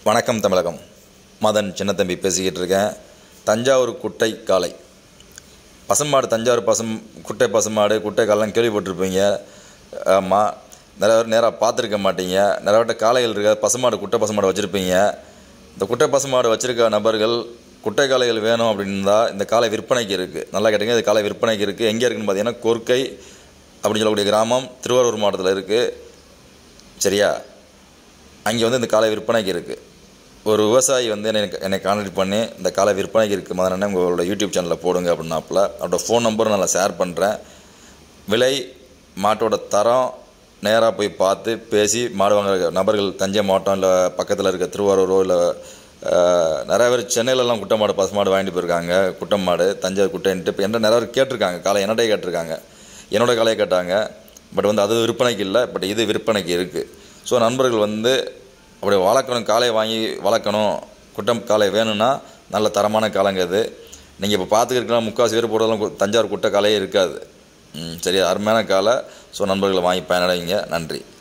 வணக்கம் தமிழகம் மதன் சின்னத்தம்பி பேசிக்கிட்டு இருக்கேன் தஞ்சாவூர் குட்டை காளை பசுமாடு தஞ்சாவூர் பசும் குட்டை பசுமாடு குட்டை காலெலாம் கேள்விப்பட்டிருப்பீங்க ஆமாம் நிறைய பேர் நேராக பார்த்துருக்க மாட்டீங்க நிறைய பேர்ட்ட காளைகள் இருக்க பசுமாடு குட்டை பசுமாடு வச்சுருப்பீங்க இந்த குட்டை பசுமாடு வச்சுருக்க நபர்கள் குட்டை காளைகள் வேணும் அப்படின்னா இந்த காளை விற்பனைக்கு இருக்குது நல்லா கேட்டீங்க இது காளை விற்பனைக்கு இருக்குது எங்கே இருக்குன்னு பார்த்தீங்கன்னா கொர்க்கை அப்படின்னு சொல்லக்கூடிய கிராமம் திருவாரூர் மாவட்டத்தில் இருக்குது சரியா அங்கே வந்து இந்த காளை விற்பனைக்கு இருக்குது ஒரு விவசாயி வந்து என்னை என்னை கான்டாக்ட் பண்ணி இந்த காளை விற்பனைக்கு இருக்குது மாதிரி உங்களோட யூடியூப் சேனலில் போடுங்க அப்படின்னாப்புல அவரோட ஃபோன் நம்பரும் நான் ஷேர் பண்ணுறேன் விலை மாட்டோட தரம் நேராக போய் பார்த்து பேசி மாடு வாங்குற நபர்கள் தஞ்சை மாவட்டம் இல்லை பக்கத்தில் இருக்க திருவாரூரோ இல்லை நிறைய பேர் சென்னையிலலாம் குட்டை மாடு பசு மாடு வாங்கிட்டு போயிருக்காங்க குட்டை மாடு தஞ்சாவூர் குட்டைன்ட்டு இப்போ என்ன நிறைய பேர் கேட்டிருக்காங்க காலை என்னடைய கேட்டிருக்காங்க என்னோட காலையை கேட்டாங்க பட் வந்து அது விற்பனைக்கு இல்லை பட் இது விற்பனைக்கு இருக்குது ஸோ நண்பர்கள் வந்து அப்படி வளர்க்கணும் காளையை வாங்கி வளர்க்கணும் குட்டம் காளை வேணும்னா நல்ல தரமான காளைங்க இது நீங்கள் இப்போ பார்த்துக்கிருக்கலாம் முக்கால்வாசி பேர் போடுறதெல்லாம் கு- தஞ்சாவூர் குட்டை காளையே இருக்காது ம், சரி அருமையான காலை ஸோ நண்பர்களை வாங்கி பயனடைங்க நன்றி